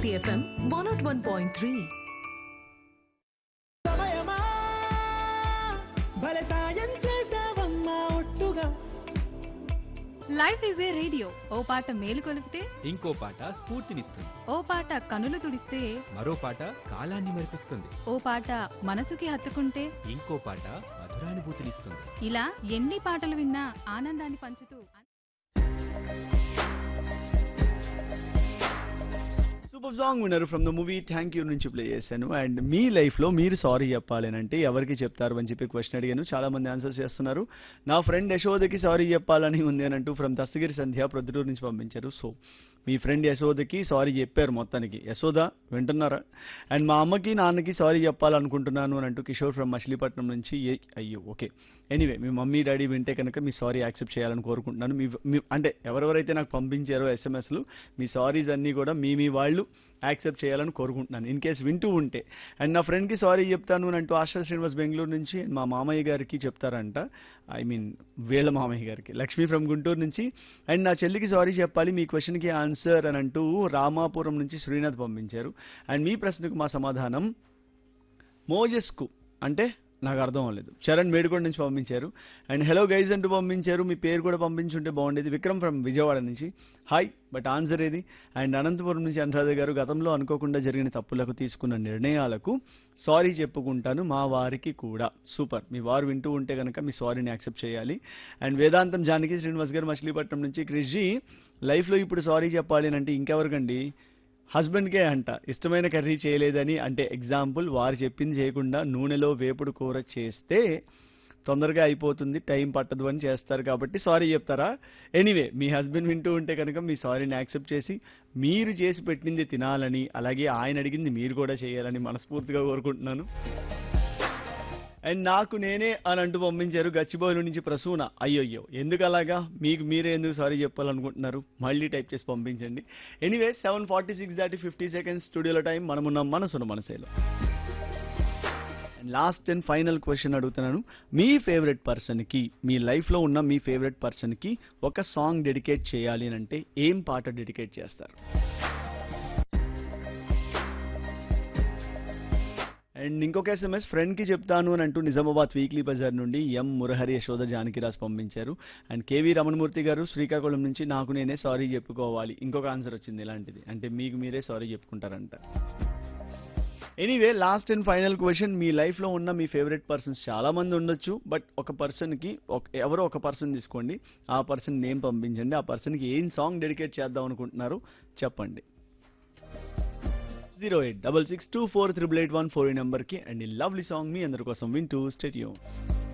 City FM 101.3. సమయమా భలే సాయం చేసావమ్మా ఒట్టుగా లైఫ్ ఈజ్ ఏ రేడియో ఓ పాట మేలు కొలిపితే ఇంకో పాట స్ఫూర్తినిస్తుంది ఓ పాట కనులు తుడిస్తే మరో పాట కాలాన్ని మరిపిస్తుంది ఓ పాట మనసుకి హత్తుకుంటే ఇంకో పాట మధురానుభూతినిస్తుంది ఇలా ఎన్ని పాటలు విన్నా ఆనందాన్ని పంచుతూ సూపర్ సాంగ్ విన్నారు from the movie thank you నుంచి ప్లే చేశాను అండ్ మీ లైఫ్ లో మీరు సారీ చెప్పాలి అని అంటే ఎవరికి చెప్తారు అని చెప్పి క్వశ్చన్ అడిగాను చాలా మంది ఆన్సర్స్ చేస్తున్నారు నా ఫ్రెండ్ యశోదకి సారీ చెప్పాలని ఉంది అని అంటూ ఫ్రమ్ దస్తగిరి సంధ్య ప్రొద్దుటూరు నుంచి పంపించారు సో మీ ఫ్రెండ్ యశోదకి సారీ చెప్పారు మొత్తానికి యశోద వింటున్నారా అండ్ మా అమ్మకి నాన్నకి సారీ చెప్పాలనుకుంటున్నాను అని అంటూ కిషోర్ ఫ్రమ్ మచిలీపట్నం నుంచి ఏ- అయ్యో ఓకే ఎనీవే మీ మమ్మీ డాడీ వింటే కనుక మీ సారీ యాక్సెప్ట్ చేయాలని కోరుకుంటున్నాను మీ మీ- అంటే ఎవరెవరైతే నాకు పంపించారో ఎస్ఎంఎస్లు మీ సారీస్ అన్నీ కూడా మీ మీ వాళ్ళు యాక్సెప్ట్ చేయాలని కోరుకుంటున్నాను ఇన్ కేస్ వింటూ ఉంటే అండ్ నా ఫ్రెండ్కి సారీ చెప్తాను అని అంటూ ఆశా శ్రీనివాస్ బెంగళూరు నుంచి మా మామయ్య గారికి చెప్తారంట ఐ మీన్ వీళ్ళ మామయ్య గారికి లక్ష్మీ ఫ్రమ్ గుంటూరు నుంచి అండ్ నా చెల్లికి సారీ చెప్పాలి మీ క్వశ్చన్కి ఆన్సర్ అని అంటూ రామాపురం నుంచి శ్రీనాథ్ పంపించారు అండ్ మీ ప్రశ్నకు మా సమాధానం మోజెస్కు అంటే నాకు అర్థం అవ్వలేదు చరణ్ మేడుకొండ నుంచి పంపించారు అండ్ హలో గైజ్ అంటూ పంపించారు మీ పేరు కూడా పంపించుంటే బాగుండేది విక్రమ్ ఫ్రమ్ విజయవాడ నుంచి హాయ్ బట్ ఆన్సర్ ఏది అండ్ అనంతపురం నుంచి అనురాధ గారు గతంలో అనుకోకుండా జరిగిన తప్పులకు తీసుకున్న నిర్ణయాలకు సారీ చెప్పుకుంటాను మా వారికి కూడా సూపర్ మీ వారు వింటూ ఉంటే కనుక మీ సారీని యాక్సెప్ట్ చేయాలి అండ్ వేదాంతం జానకి శ్రీనివాస్ గారు మచిలీపట్నం నుంచి క్రిష్జీ లైఫ్లో ఇప్పుడు సారీ చెప్పాలి అని అంటే ఇంకెవరికండి హస్బెండ్కే అంట ఇష్టమైన కర్రీ చేయలేదని అంటే ఎగ్జాంపుల్ వారు చెప్పింది చేయకుండా నూనెలో వేపుడు కూర చేస్తే తొందరగా అయిపోతుంది టైం పట్టదు అని చేస్తారు కాబట్టి సారీ చెప్తారా ఎనీవే మీ హస్బెండ్ వింటూ ఉంటే కనుక మీ సారీని యాక్సెప్ట్ చేసి మీరు చేసి పెట్టింది తినాలని అలాగే ఆయన అడిగింది మీరు కూడా చేయాలని మనస్ఫూర్తిగా కోరుకుంటున్నాను అండ్ నాకు నేనే అని అంటూ పంపించారు గచ్చిబౌలి నుంచి ప్రసూన అయ్యయ్యో ఎందుకు అలాగా మీకు మీరే ఎందుకు సారీ చెప్పాలనుకుంటున్నారు మళ్ళీ టైప్ చేసి పంపించండి ఎనీవే సెవెన్ ఫార్టీ సిక్స్ దాటి ఫిఫ్టీ సెకండ్స్ స్టూడియోలో టైం మనమున్న మనసును మనసేలో లాస్ట్ అండ్ ఫైనల్ క్వశ్చన్ అడుగుతున్నాను మీ ఫేవరెట్ పర్సన్కి మీ లైఫ్లో ఉన్న మీ ఫేవరెట్ పర్సన్కి ఒక సాంగ్ డెడికేట్ చేయాలి అని అంటే ఏం పాట డెడికేట్ చేస్తారు అండ్ ఇంకొక ఎస్ఎంఎస్ ఫ్రెండ్కి చెప్తాను అని అంటూ నిజామాబాద్ వీక్లీ బజార్ నుండి ఎం మురహరి యశోద జానకిరాజ్ పంపించారు అండ్ కేవీ రమణమూర్తి గారు శ్రీకాకుళం నుంచి నాకు నేనే సారీ చెప్పుకోవాలి ఇంకొక ఆన్సర్ వచ్చింది ఇలాంటిది అంటే మీకు మీరే సారీ చెప్పుకుంటారంట anyway last and final question మీ లైఫ్లో ఉన్న మీ ఫేవరెట్ పర్సన్స్ చాలా మంది ఉండొచ్చు బట్ ఒక పర్సన్కి ఒక ఎవరో ఒక పర్సన్ తీసుకోండి ఆ పర్సన్ నేమ్ పంపించండి ఆ పర్సన్కి ఏం సాంగ్ డెడికేట్ చేద్దాం అనుకుంటున్నారు చెప్పండి zero eight double six two four triple eight one four ఈ నెంబర్కి అండ్ ఈ లవ్లీ సాంగ్ మీ అందరి కోసం వింటూ స్టేడియం